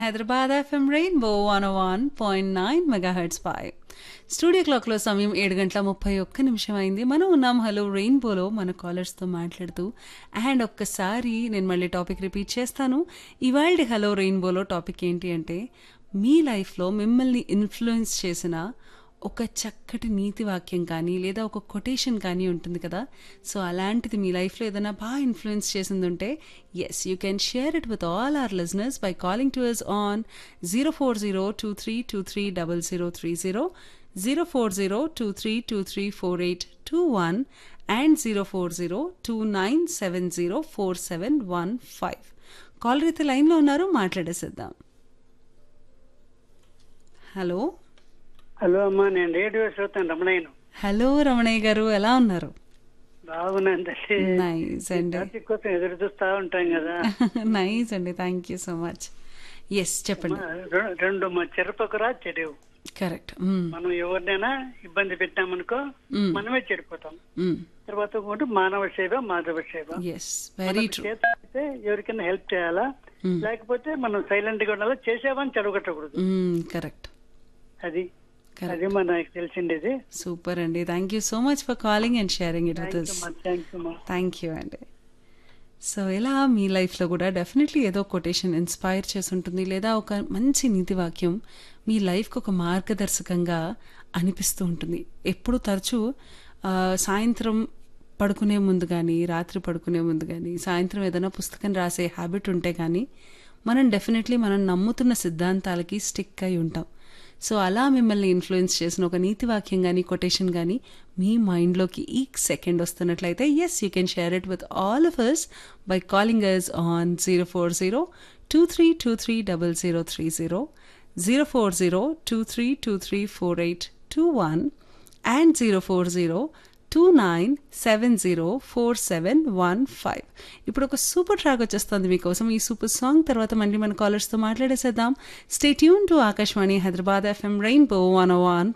Hyderabad FM rainbow one one point nine megahertz పై studio క్లాక్లో సమయం ఏడు గంటల ముప్పై ఒక్క నిమిషం అయింది మనం ఉన్నాం హలో రెయిన్బోలో మన కాలర్స్తో మాట్లాడుతూ అండ్ ఒక్కసారి నేను మళ్ళీ టాపిక్ రిపీట్ చేస్తాను ఇవాళ హలో రెయిన్బోలో టాపిక్ ఏంటి అంటే మీ లైఫ్లో మిమ్మల్ని ఇన్ఫ్లుయెన్స్ చేసిన ఒక చక్కటి నీతి వాక్యం కానీ లేదా ఒక కొటేషన్ కానీ ఉంటుంది కదా సో అలాంటిది మీ లైఫ్లో ఏదైనా బాగా ఇన్ఫ్లుయెన్స్ చేసింది ఉంటే yes you can share it with all our listeners by calling to us on zero four zero two three two three double zero three zero zero four zero two three two three four eight two one and zero four zero two nine seven zero four seven one five caller అయితే లైన్లో ఉన్నారు మాట్లాడేసేద్దాం hello hello అమ్మా నేను radio శ్రోతాను రమణయ్యను hello Ramanaiah గారు ఎలా ఉన్నారు బాగున్నాను తల్లి నైస్ అండి టాపిక్ కోసం ఎదురు చూస్తా ఉంటాం కదా నైస్ అండి thank you so much yes చెప్పండి రె- రెండు మా చెరుపకురా చెరువు కరెక్ట్ మనం ఎవరినైనా ఇబ్బంది పెట్టామనుకో మనమే చెడిపోతాం తర్వాత ఇంకోటి మానవ సేవ మాధవ సేవ ఎస్ వెరీ ట్రూ చేత అయితే ఎవరికైనా హెల్ప్ చేయాలా లేకపోతే మనం సైలెంట్ గా ఉండాలా చేసేవని చెడగొట్టకూడదు కరెక్ట్ అది కరెక్ట్ అది మన నాకు తెలిసిండేది సూపర్ అండి thank you so much for calling and sharing it with us thank you మా థ్యాంక్ యూ అండి సో ఇలా మీ లైఫ్లో కూడా డెఫినెట్లీ ఏదో కొటేషన్ ఇన్స్పైర్ చేసి ఉంటుంది లేదా ఒక మంచి నీతి వాక్యం మీ లైఫ్కి ఒక మార్గదర్శకంగా అనిపిస్తూ ఉంటుంది ఎప్పుడు తరచూ ఆ, సాయంత్రం పడుకునే ముందు కానీ రాత్రి పడుకునే ముందు కానీ సాయంత్రం ఏదైనా పుస్తకం రాసే హ్యాబిట్ ఉంటే కానీ మనం డెఫినెట్లీ మనం నమ్ముతున్న సిద్ధాంతాలకి స్టిక్ అయి ఉంటాం సో అలా మిమ్మల్ని ఇన్ఫ్లుయెన్స్ చేసిన ఒక నీతి వాక్యం కానీ కొటేషన్ కానీ మీ మైండ్లోకి ఈ సెకండ్ వస్తున్నట్లయితే yes you can share it with all of us by calling us on zero four zero two three two three double zero three zero zero four zero two three two three four eight two one and zero four zero two nine seven zero four seven one five ఇప్పుడు ఒక super track వచ్చేస్తుంది మీకోసం ఈ super song తర్వాత మళ్ళీ మన కాలర్స్తో మాట్లాడేసేద్దాం stay tune to Akashvani Hyderabad FM rainbow one one